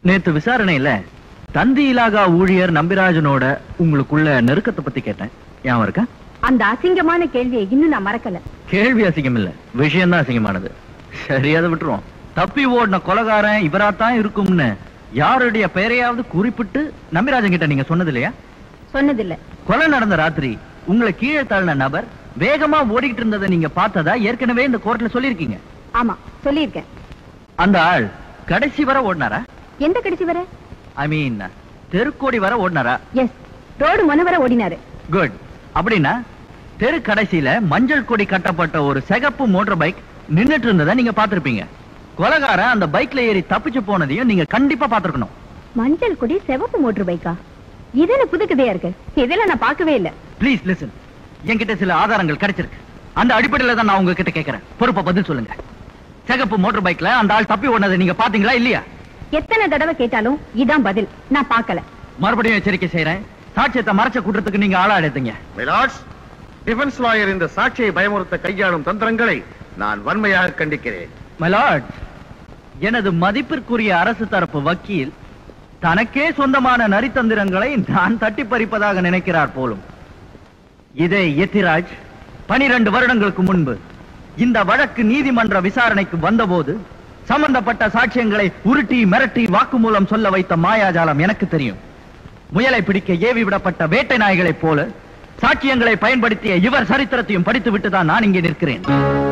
நேத்து விசாரணையில தந்தி இலாகா ஊழியர் நம்பிராஜனோட உங்களுக்குள்ள நெருக்கத்தை பத்தி கேட்டேன் ஞாபகம் இருக்கா அந்த அசிங்கமான கேள்வியை இன்னும் நான் மறக்கல கேள்வி அசிங்கம் இல்ல விஷயம் தான் அசிங்கமானது சரி அதை விட்டுருவோம் தப்பி ஓடின கொலகாரன் இவராத்தான் இருக்கும்னு யாருடைய பெயரையாவது குறிப்பிட்டு நம்பிராஜன் கிட்ட நீங்க சொன்னது இல்லையா சொன்னதில்ல கொலை நடந்த ராத்திரி உங்களை கீழே தள்ளின நபர் வேகமா ஓடிக்கிட்டு இருந்ததை நீங்க பார்த்ததா ஏற்கனவே இந்த கோர்ட்ல சொல்லியிருக்கீங்க ஆமா சொல்லியிருக்கேன் அந்த ஆள் கடைசி வரை ஓடினாரா எந்த கடைசி வர ஐ மீன் தெருக்கோடி வரை ஓடினாரா எஸ் ரோடு முன வர ஓடினாரு குட் அப்படின்னா தெரு கடைசியில மஞ்சள் கொடி கட்டப்பட்ட ஒரு சிகப்பு மோட்டார் பைக் நின்னுட்டு இருந்ததை நீங்க பார்த்திருப்பீங்க கொலகாரன் அந்த பைக்ல ஏறி தப்பிச்சு போனதையும் நீங்க கண்டிப்பா பார்த்திருக்கணும் மஞ்சள் கொடி சிவப்பு மோட்டர் பைக்கா இது என்ன புது கதையா இருக்கு இதெல்லாம் நான் பார்க்கவே இல்ல ப்ளீஸ் லிசன் என்கிட்ட சில ஆதாரங்கள் கிடைச்சிருக்கு அந்த அடிப்படையில தான் நான் உங்ககிட்ட கேட்கறேன் பொறுப்பா பதில் சொல்லுங்க சிகப்பு மோட்டார் பைக்ல அந்த ஆள் தப்பி ஓடினதை நீங்க பாத்தீங்களா இல்லையா எத்தனை தடவை கேட்டாலும் இதான் பதில் நான் பார்க்கல மறுபடியும் எச்சரிக்கை செய்யறேன் சாட்சியத்தை மறைச்ச கூட்டத்துக்கு நீங்க ஆளா எடுத்தீங்க மிலாட்ஸ் டிஃபென்ஸ் லாயர் இந்த சாட்சியை பயமுறுத்த கையாளும் தந்திரங்களை நான் வன்மையாக கண்டிக்கிறேன் மலாட் எனது மதிப்பிற்குரிய அரசு தரப்பு வக்கீல் தனக்கே சொந்தமான நரித்தந்திரங்களை நான் தட்டி பறிப்பதாக நினைக்கிறார் போலும் இதே எத்திராஜ் பனிரெண்டு வருடங்களுக்கு முன்பு இந்த வழக்கு நீதிமன்ற விசாரணைக்கு வந்தபோது சம்பந்தப்பட்ட சாட்சியங்களை உருட்டி மிரட்டி வாக்குமூலம் சொல்ல வைத்த மாயாஜாலம் எனக்கு தெரியும் முயலை பிடிக்க ஏவி விடப்பட்ட வேட்டை நாய்களைப் போல சாட்சியங்களை பயன்படுத்திய இவர் சரித்திரத்தையும் படித்து விட்டுதான் நான் இங்கே நிற்கிறேன்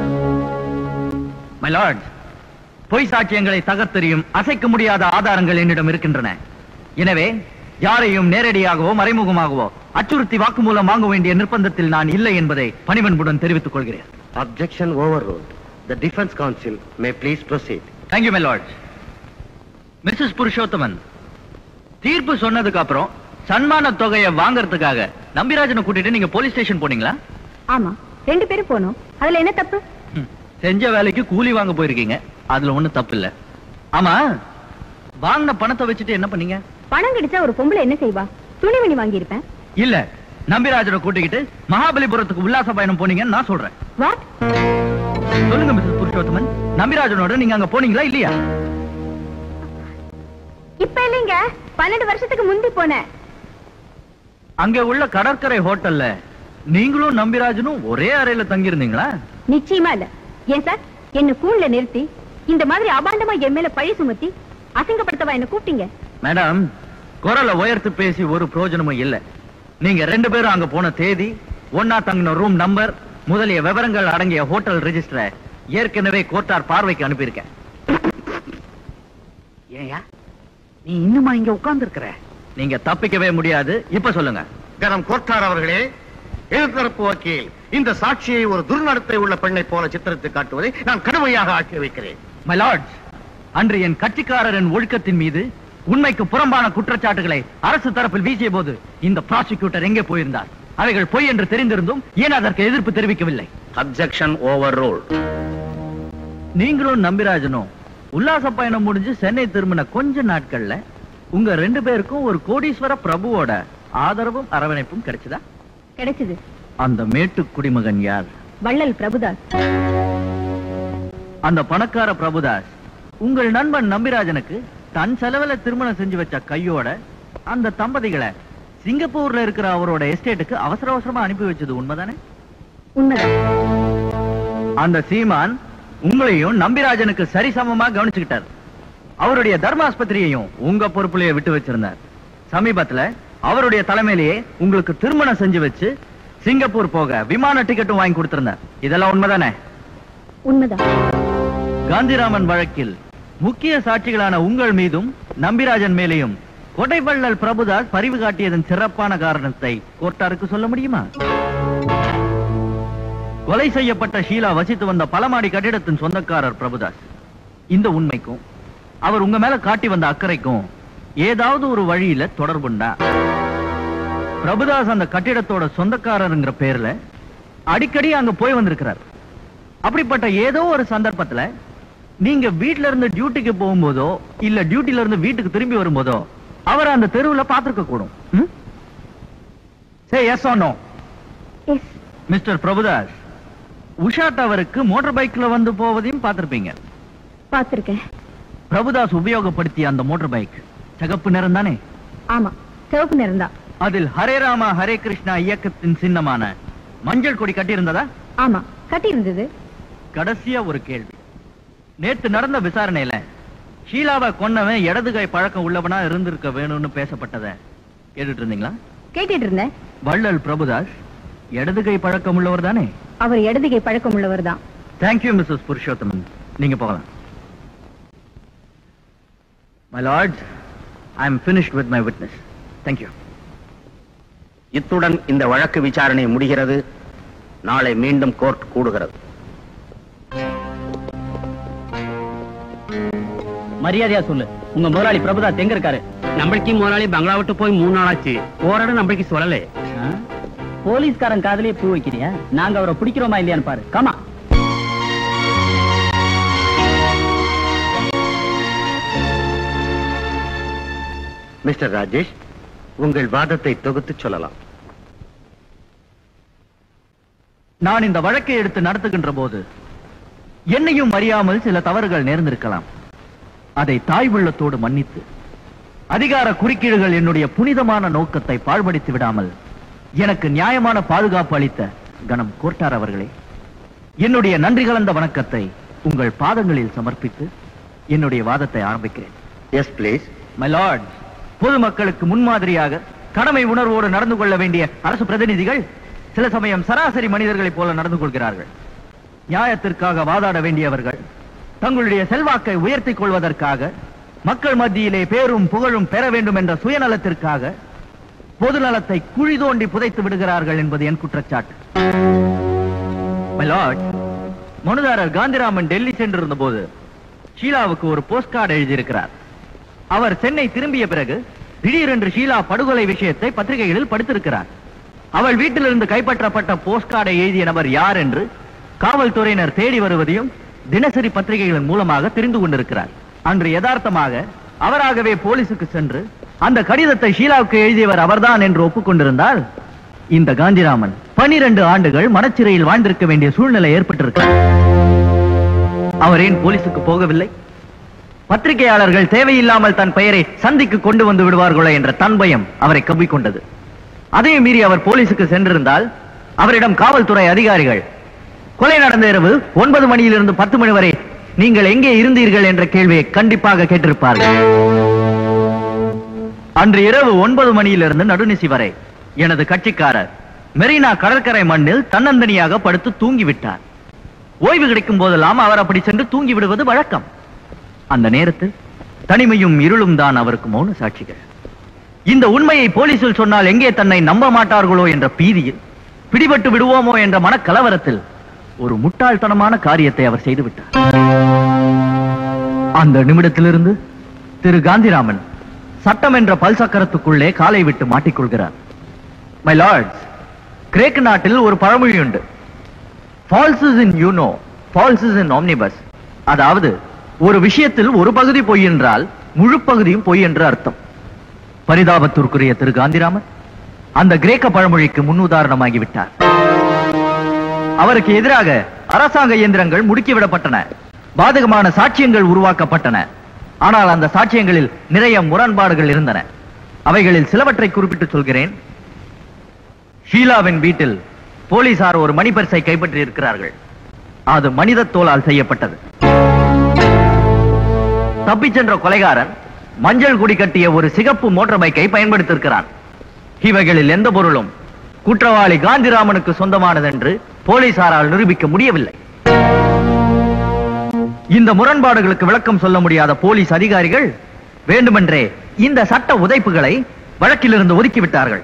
My lord, பொய் சாட்சியங்களை தகர்த்தெறியும் அசைக்க முடியாத ஆதாரங்கள் என்னிடம் இருக்கின்றன எனவே யாரையும் நேரடியாகவோ மறைமுகமாகவோ அச்சுறுத்தி வாக்குமூலம் வாங்க வேண்டிய நிர்பந்தத்தில் நான் இல்லை என்பதை பணிவன்புடன் தெரிவித்துக் கொள்கிறேன் objection overruled the defence counsel may please proceed thank you my lord Mrs Purushothaman தீர்ப்பு சொன்னதுக்கு அப்புறம் சன்மான தொகையை வாங்குறதுக்காக நம்பிராஜனை கூட்டிட்டு நீங்க போலீஸ் ஸ்டேஷன் போனீங்களா ஆமா ரெண்டு பேரும் போனோம் அதுல என்ன தப்பு ம், செஞ்ச வேலைக்கு கூலி வாங்க போயிருக்கீங்க அதுல ஒண்ணும் தப்பு இல்ல ஆமா வாங்கின பணத்தை வச்சுட்டு என்ன பண்ணீங்க பணம் கிடைச்சா ஒரு பொம்பளை என்ன செய்வா துணிமணி வாங்கி இருப்பேன் இல்ல நம்பிராஜனை கூட்டிக்கிட்டு மகாபலிபுரத்துக்கு உல்லாச பயணம் போனீங்கன்னு நான் சொல்றேன் வாட் சொல்லுங்க மிஸ்ஸஸ் புருஷோத்தமன் நம்பிராஜனோட நீங்க அங்க போனீங்களா இல்லையா இப்ப இல்லைங்க பன்னெண்டு வருஷத்துக்கு முந்தி போனேன் அங்க உள்ள கடற்கரை ஹோட்டல்ல நீங்களும் நம்பிராஜனும் ஒரே அறையில தங்கி இருந்தீங்களா நிச்சயமா இல்ல ஏன் சார் என்ன கூண்ல நிறுத்தி இந்த மாதிரி அபாண்டமா என் மேல பழி சுமத்தி அசிங்கப்படுத்தவா என்ன கூப்பிட்டீங்க மேடம் குரலை உயர்த்து பேசி ஒரு பிரயோஜனமும் இல்ல நீங்க ரெண்டு பேரும் அங்க போன தேதி ஒன்னா தங்கின ரூம் நம்பர் முதலிய விவரங்கள் அடங்கிய ஹோட்டல் ரெஜிஸ்டரை ஏற்கனவே கோர்ட்டார் பார்வைக்கு அனுப்பியிருக்கேன் ஏயா நீ இன்னுமா இங்க உட்கார்ந்து இருக்கிற நீங்க தப்பிக்கவே முடியாது இப்ப சொல்லுங்க கனம் கோர்ட்டார் அவர்களே எதிர்த்தரப்பு வக்கீல் இந்த சாட்சியை ஒரு துர்நடத்தை உள்ள பெண்ணை போல சித்தரித்து காட்டுவதை நான் கடுமையாக ஆக்கி வைக்கிறேன் மை லார்ட்ஸ் அன்று என் கட்சிக்காரரின் ஒழுக்கத்தின் மீது உண்மைக்கு புறம்பான குற்றச்சாட்டுகளை அரசு தரப்பில் வீசிய போது இந்த ப்ராசிக்யூட்டர் எங்கே போயிருந்தார் அவைகள் பொய் என்று தெரிந்திருந்தும் ஏன் அதற்கு எதிர்ப்பு தெரிவிக்கவில்லை அப்செக்ஷன் ஓவர் நீங்களும் நம்பிராஜனும் உல்லாச பயணம் முடிஞ்சு சென்னை திரும்பின கொஞ்ச நாட்கள்ல உங்க ரெண்டு பேருக்கும் ஒரு கோடீஸ்வர பிரபுவோட ஆதரவும் அரவணைப்பும் கிடைச்சதா கிடைச்சது அந்த மேட்டு குடிமகன் யார் வள்ளல் பிரபுதாஸ் அந்த பணக்கார பிரபுதாஸ் உங்கள் நண்பன் நம்பிராஜனுக்கு தன் செலவுல திருமணம் செஞ்சு வச்ச கையோட அந்த தம்பதிகளை சிங்கப்பூர்ல இருக்கிற அவரோட எஸ்டேட்டுக்கு அவசர அவசரமா அனுப்பி வச்சது உண்மைதானே உண்மைதான் அந்த சீமான் உங்களையும் நம்பிராஜனுக்கு சரிசமமா கவனிச்சுக்கிட்டார் அவருடைய தர்மாஸ்பத்திரியையும் உங்க பொறுப்புலயே விட்டு வச்சிருந்தார் சமீபத்துல அவருடைய தலைமையிலேயே உங்களுக்கு திருமணம் செஞ்சு வச்சு சிங்கப்பூர் போக விமான டிக்கெட்டும் வாங்கி கொடுத்திருந்தார் இதெல்லாம் உண்மைதானே உண்மைதான் காந்திராமன் வழக்கில் முக்கிய சாட்சிகளான உங்கள் மீதும் நம்பிராஜன் மேலேயும் கொடைவள்ளல் பிரபுதாஸ் பரிவு காட்டியதன் சிறப்பான காரணத்தை கோர்ட்டாருக்கு சொல்ல முடியுமா கொலை செய்யப்பட்ட ஷீலா வசித்து வந்த பலமாடி கட்டிடத்தின் சொந்தக்காரர் பிரபுதாஸ் இந்த உண்மைக்கும் அவர் உங்க மேல காட்டி வந்த அக்கறைக்கும் ஏதாவது ஒரு வழியில தொடர்புண்டா பிரபுதாஸ் அந்த கட்டிடத்தோட சொந்தக்காரருங்கிற பேர்ல அடிக்கடி அங்க போய் வந்திருக்கிறார் அப்படிப்பட்ட ஏதோ ஒரு சந்தர்ப்பத்துல நீங்க வீட்ல இருந்து டியூட்டிக்கு போகும்போதோ இல்ல டியூட்டில இருந்து வீட்டுக்கு திரும்பி வரும்போதோ அவர் அந்த தெருவுல பார்த்திருக்க கூடும் say yes no yes Mr Prabhudas Usha டவருக்கு மோட்டார் பைக்ல வந்து போவதையும் பார்த்திருப்பீங்க பார்த்திருக்கேன் பிரபுதாஸ் உபயோகப்படுத்திய அந்த மோட்டார் பைக் சிகப்பு நிறம் தானே ஆமா சிவப்பு நிறம் தான் அதில் ஹரே ராமா ஹரே கிருஷ்ணா இயக்கத்தின் சின்னமான மஞ்சள் கொடி கட்டியிருந்ததா ஆமா கட்டி இருந்தது கடைசியா ஒரு கேள்வி நேத்து நடந்த விசாரணையில ஷீலாவை கொன்னவன் இடது கை பழக்கம் உள்ளவனா இருந்திருக்க வேணும்னு பேசப்பட்டத கேட்டுட்டு இருந்தீங்களா கேட்டுட்டு இருந்தேன் வள்ளல் பிரபுதாஸ் இடது கை பழக்கம் உள்ளவர் தானே அவர் இடதுகை பழக்கம் உள்ளவர் தான் தேங்க்யூ மிஸ்ஸஸ் புருஷோத்தமன் நீங்க போகலாம் my lord I am finished with my witness thank you இத்துடன் இந்த வழக்கு விசாரணை முடிகிறது நாளை மீண்டும் கோர்ட் கூடுகிறது மரியாதையா சொல்லு உங்க முதலாளி பிரபுதாஸ் எங்க இருக்காரு நம்மளுக்கு முதலாளி பங்களா விட்டு போய் மூணு நாள் ஆச்சு ஓரடம் நம்மளுக்கு சொல்லல போலீஸ்காரன் காதலே பூ வைக்கிறியா நாங்க அவரை பிடிக்கிறோமா இல்லையான்னு பாரு கமா மிஸ்டர் ராஜேஷ் உங்கள் வாதத்தை தொகுத்து சொல்லலாம் நான் இந்த வழக்கை எடுத்து நடத்துகின்ற போது என்னையும் அறியாமல் சில தவறுகள் நேர்ந்திருக்கலாம் அதை தாய் உள்ளத்தோடு மன்னித்து அதிகார குறுக்கீடுகள் என்னுடைய புனிதமான நோக்கத்தை பாழ்படுத்தி விடாமல் எனக்கு நியாயமான பாதுகாப்பு அளித்த கணம் கோட்டார் அவர்களே என்னுடைய நன்றி கலந்த வணக்கத்தை உங்கள் பாதங்களில் சமர்ப்பித்து என்னுடைய வாதத்தை ஆரம்பிக்கிறேன் எஸ் பிளீஸ் மை லார்ட் பொதுமக்களுக்கு முன்மாதிரியாக கடமை உணர்வோடு நடந்து கொள்ள வேண்டிய அரசு பிரதிநிதிகள் சில சமயம் சராசரி மனிதர்களைப் போல நடந்து கொள்கிறார்கள் நியாயத்திற்காக வாதாட வேண்டியவர்கள் தங்களுடைய செல்வாக்கை உயர்த்திக் கொள்வதற்காக மக்கள் மத்தியிலே பேரும் புகழும் பெற வேண்டும் என்ற சுயநலத்திற்காக பொதுநலத்தை குழி தோண்டி புதைத்து விடுகிறார்கள் என்பது என் குற்றச்சாட்டு மை லார்ட் மனுதாரர் காந்திராமன் டெல்லி சென்றிருந்த போது ஷீலாவுக்கு ஒரு போஸ்ட் கார்டு எழுதியிருக்கிறார் அவர் சென்னை திரும்பிய பிறகு திடீரென்று ஷீலா படுகொலை விஷயத்தை பத்திரிகைகளில் படித்திருக்கிறார் அவள் வீட்டிலிருந்து கைப்பற்றப்பட்ட போஸ்ட் கார்டை எழுதிய நபர் யார் என்று காவல்துறையினர் தேடி வருவதையும் தினசரி பத்திரிகைகளின் மூலமாக தெரிந்து கொண்டிருக்கிறார் அன்று யதார்த்தமாக அவராகவே போலீசுக்கு சென்று அந்த கடிதத்தை ஷீலாவுக்கு எழுதியவர் அவர்தான் என்று ஒப்புக்கொண்டிருந்தால் இந்த காந்திராமன் பனிரெண்டு ஆண்டுகள் மனச்சிறையில் வாழ்ந்திருக்க வேண்டிய சூழ்நிலை ஏற்பட்டிருக்கிறார் அவர் ஏன் போலீசுக்கு போகவில்லை பத்திரிகையாளர்கள் தேவையில்லாமல் தன் பெயரை சந்திக்கு கொண்டு வந்து விடுவார்களோ என்ற தன் பயம் அவரை கவ்விக்கொண்டது அதையும் மீறி அவர் போலீசுக்கு சென்றிருந்தால் அவரிடம் காவல்துறை அதிகாரிகள் கொலை நடந்த இரவு ஒன்பது மணியிலிருந்து பத்து மணி வரை நீங்கள் எங்கே இருந்தீர்கள் என்ற கேள்வியை கண்டிப்பாக கேட்டிருப்பார்கள் அன்று இரவு ஒன்பது மணியிலிருந்து நடுநிசி வரை எனது கட்சிக்காரர் மெரினா கடற்கரை மண்ணில் தன்னந்தனியாக படுத்து தூங்கிவிட்டார் ஓய்வு கிடைக்கும் போதெல்லாம் அவர் அப்படி சென்று தூங்கி விடுவது வழக்கம் அந்த நேரத்தில் தனிமையும் இருளும் தான் அவருக்கு மௌன சாட்சிகள் இந்த உண்மையை போலீசில் சொன்னால் எங்கே தன்னை நம்ப மாட்டார்களோ என்ற பீதியில் பிடிபட்டு விடுவோமோ என்ற மனக்கலவரத்தில் ஒரு முட்டாள்தனமான காரியத்தை அவர் செய்துவிட்டார் அந்த நிமிடத்திலிருந்து திரு காந்திராமன் சட்டம் என்ற பல்சக்கரத்துக்குள்ளே காலை விட்டு மாட்டிக்கொள்கிறார் மை லார்ட்ஸ் கிரேக் நாட்டில் ஒரு பழமொழி உண்டு ஃபால்சஸ் இன் யூனோ ஃபால்சஸ் இன் ஆம்னிபஸ் அதாவது ஒரு விஷயத்தில் ஒரு பகுதி பொய் என்றால் முழு பகுதியும் பொய் என்று அர்த்தம் பரிதாபத்திற்குரிய திரு காந்திராமன் அந்த கிரேக்க பழமொழிக்கு முன்னுதாரணமாகி விட்டார் அவருக்கு எதிராக அரசாங்க இயந்திரங்கள் முடுக்கிவிடப்பட்டன பாதகமான சாட்சியங்கள் உருவாக்கப்பட்டன ஆனால் அந்த சாட்சியங்களில் நிறைய முரண்பாடுகள் இருந்தன அவைகளில் சிலவற்றை குறிப்பிட்டு சொல்கிறேன் ஷீலாவின் வீட்டில் போலீசார் ஒரு மணிப்பரிசை கைப்பற்றி இருக்கிறார்கள் அது மனித தோலால் செய்யப்பட்டது தப்பிச் சென்ற கொலைகாரன் மஞ்சள் குடி கட்டிய ஒரு சிகப்பு மோட்டார் பைக்கை பயன்படுத்தியிருக்கிறான் இவைகளில் எந்த பொருளும் குற்றவாளி காந்திராமனுக்கு சொந்தமானதென்று போலீசாரால் நிரூபிக்க முடியவில்லை இந்த முரண்பாடுகளுக்கு விளக்கம் சொல்ல முடியாத போலீஸ் அதிகாரிகள் வேண்டுமென்றே இந்த சட்ட உதைப்புகளை வழக்கிலிருந்து ஒதுக்கிவிட்டார்கள்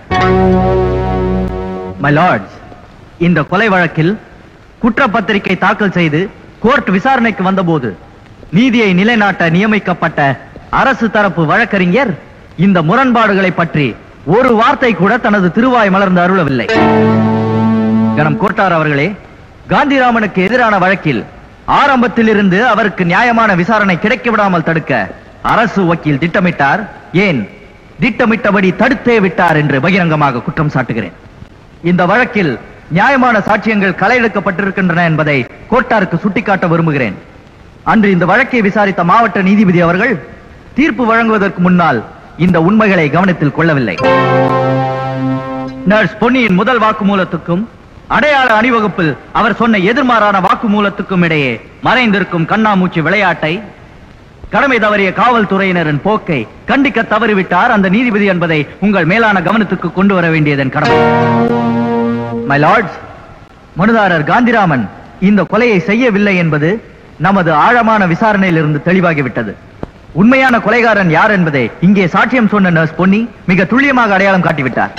மை லார்ட்ஸ் இந்த கொலை வழக்கில் குற்றப்பத்திரிகை தாக்கல் செய்து கோர்ட் விசாரணைக்கு வந்தபோது நீதியை நிலைநாட்ட நியமிக்கப்பட்ட அரசு தரப்பு வழக்கறிஞர் இந்த முரண்பாடுகளை பற்றி ஒரு வார்த்தை கூட தனது திருவாய் மலர்ந்து அருளவில்லை கணம் கோட்டார் அவர்களே காந்திராமனுக்கு எதிரான வழக்கில் ஆரம்பத்தில் இருந்து அவருக்கு நியாயமான விசாரணை கிடைக்க விடாமல் தடுக்க அரசு வக்கீல் திட்டமிட்டார் ஏன் திட்டமிட்டபடி தடுத்தே விட்டார் என்று பகிரங்கமாக குற்றம் சாட்டுகிறேன் இந்த வழக்கில் நியாயமான சாட்சியங்கள் களை எடுக்கப்பட்டிருக்கின்றன என்பதை கோட்டாருக்கு சுட்டிக்காட்ட விரும்புகிறேன் அன்று இந்த வழக்கை விசாரித்த மாவட்ட நீதிபதி அவர்கள் தீர்ப்பு வழங்குவதற்கு முன்னால் இந்த உண்மைகளை கவனத்தில் கொள்ளவில்லை நர்ஸ் பொன்னியின் முதல் வாக்குமூலத்துக்கும் அடையாள அணிவகுப்பில் அவர் சொன்ன எதிர்மாறான வாக்குமூலத்துக்கும் இடையே மறைந்திருக்கும் கண்ணாமூச்சி விளையாட்டை கடமை தவறிய காவல்துறையினரின் போக்கை கண்டிக்க தவறிவிட்டார் அந்த நீதிபதி என்பதை உங்கள் மேலான கவனத்துக்கு கொண்டு வர வேண்டியதன் கடமை மை லார்ட்ஸ் மனுதாரர் காந்திராமன் இந்த கொலையை செய்யவில்லை என்பது நமது ஆழமான விசாரணையிலிருந்து தெளிவாகிவிட்டது உண்மையான கொலைகாரன் யார் என்பதை இங்கே சாட்சியம் சொன்ன நர்ஸ் பொன்னி மிக துல்லியமாக அடையாளம் காட்டிவிட்டார்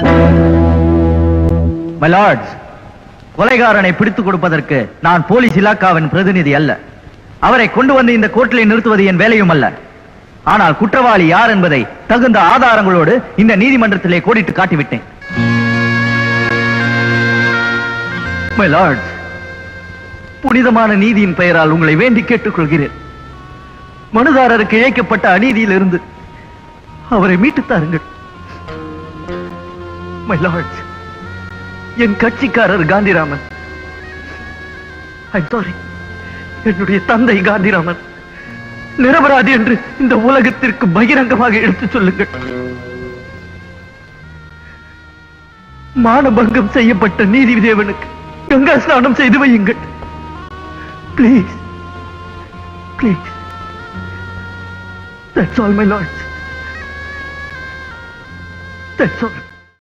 மை லார்ட்ஸ் கொலைகாரனை பிடித்துக் கொடுப்பதற்கு நான் போலீஸ் இலாக்காவின் பிரதிநிதி அல்ல அவரை கொண்டு வந்து இந்த கோர்ட்டில் நிறுத்துவது என் வேலையும் அல்ல ஆனால் குற்றவாளி யார் என்பதை தகுந்த ஆதாரங்களோடு இந்த நீதிமன்றத்திலே கோடிட்டு காட்டிவிட்டேன் மை லார்ட்ஸ் புனிதமான நீதியின் பெயரால் உங்களை வேண்டி கேட்டுக்கொள்கிறேன் மனுதாரருக்கு இழைக்கப்பட்ட அநீதியிலிருந்து அவரை மீட்டுத் தாருங்கள் மை லார்ட்ஸ் என் கட்சிக்காரர் காந்திராமன் ஐம் சாரி என்னுடைய தந்தை காந்திராமன் நிரபராதி என்று இந்த உலகத்திற்கு பகிரங்கமாக எடுத்துச் சொல்லுங்கள் மானபங்கம் செய்யப்பட்ட நீதி தேவனுக்கு கங்கா ஸ்நானம் செய்து வையுங்கள் please please that's all my lords that's all